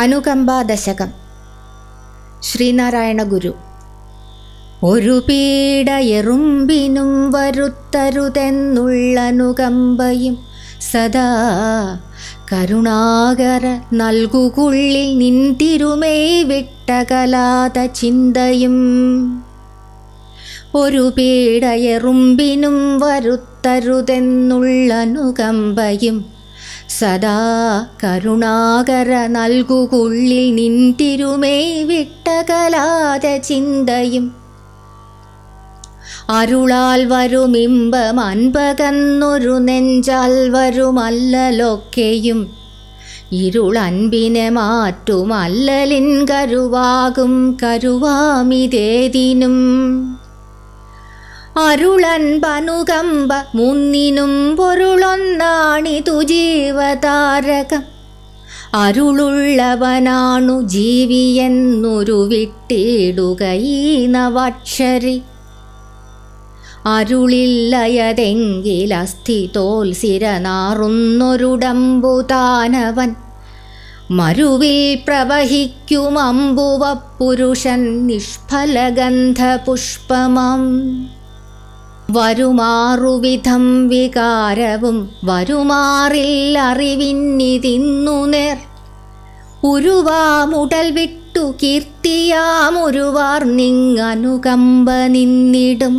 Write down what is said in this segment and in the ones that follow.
അനുകമ്പാദശകം ശ്രീനാരായണ ഗുരു ഒരു പീഡയെറുമ്പിനും വരുത്തരുതെന്നുള്ളനുകമ്പയും സദാ കരുണാകര നൽകുകുള്ളിൽ നിന്തിരുമേ വിട്ടകലാത ചിന്തയും ഒരു പീഡയെറുമ്പിനും വരുത്തരുതെന്നുള്ളനുകമ്പയും സദാ കരുണാകര നൽകുകുള്ളിൽ നിന്തിരുമേ വിട്ടകലാത ചിന്തയും അരുളാൽ വരുമിമ്പം അൻപകന്നൊരു നെഞ്ചാൽ വരുമല്ലലൊക്കെയും ഇരുളൻപിനെ മാറ്റുമല്ലലിൻ കരുവാകും കരുവാമിതേതിനും അരുളൻപനുകമ്പ മുന്നിനും പൊരുളൊന്നാണിതു ജീവതാരകം അരുളുള്ളവനാണു ജീവിയെന്നൊരു വിട്ടിടുകയീ നവക്ഷരി അരുളില്ലയതെങ്കിലസ്ഥി തോൽസിരനാറുന്നൊരുടമ്പുതാനവൻ മരുവിൽ പ്രവഹിക്കും അമ്പുവ പുരുഷൻ നിഷ്ഫലഗന്ധ പുഷ്പമം വരുമാറുവിധം വികാരവും വരുമാറിൽ അറിവിന്നിതിന്നു നേർ ഉരുവാമുടൽ വിട്ടു കീർത്തിയാമുരുവാർ നിങ്ങനുകമ്പ നിന്നിടും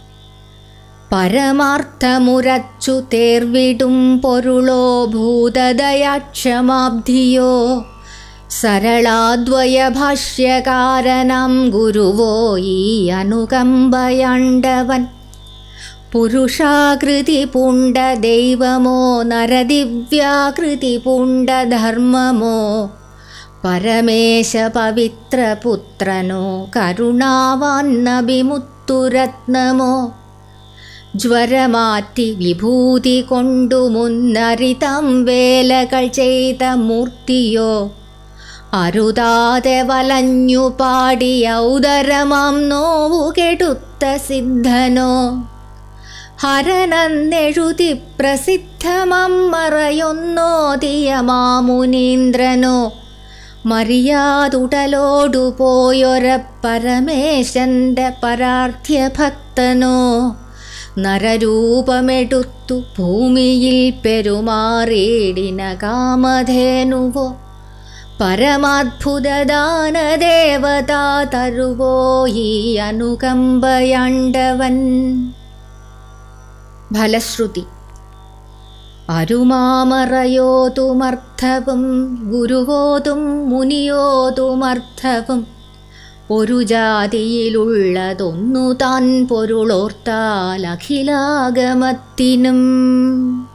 പരമാർത്ഥമുരച്ചു തേർവിടും പൊരുളോ ഭൂതദയാക്ഷമാബ്ധിയോ സരളാദ്വയ ഭാഷ്യകാരനം ഗുരുവോ ഈ അനുകമ്പയണ്ടവൻ പുരുഷാകൃതി പൂണ്ട ദൈവമോ നരദിവ്യാകൃതി പൂണ്ട ധർമ്മമോ പരമേശ പവിത്രപുത്രനോ കരുണാവാൻ നബിമുത്തുരത്നമോ ജ്വരമാറ്റി വിഭൂതി കൊണ്ടു മുന്നരിതം വേലകൾ ചെയ്ത മൂർത്തിയോ അരുതാതെ വലഞ്ഞു പാടി ഔദരമാം നോവു കെടുത്ത സിദ്ധനോ ഹരനെന്നെഴുതി പ്രസിദ്ധമം മറയൊന്നോതിയ മാമുനീന്ദ്രനോ മറിയാതുടലോടു പോയൊര പരമേശന്റെ പരാർത്ഥ്യഭക്തനോ നരരൂപമെടുത്തു ഭൂമിയിൽ പെരുമാറിയിടിന കാമധേനുവോ പരമാത്ഭുതദാനദേവതാ തരുവോ ഈ അനുകമ്പയണ്ടവൻ ഫലശ്രുതി അരുമാമറയോതുമർത്ഥവും ഗുരുവോതും മുനിയോതുമർത്ഥവും ഒരു ജാതിയിലുള്ളതൊന്നു താൻ പൊരുളോർത്താൽ അഖിലാഗമത്തിനും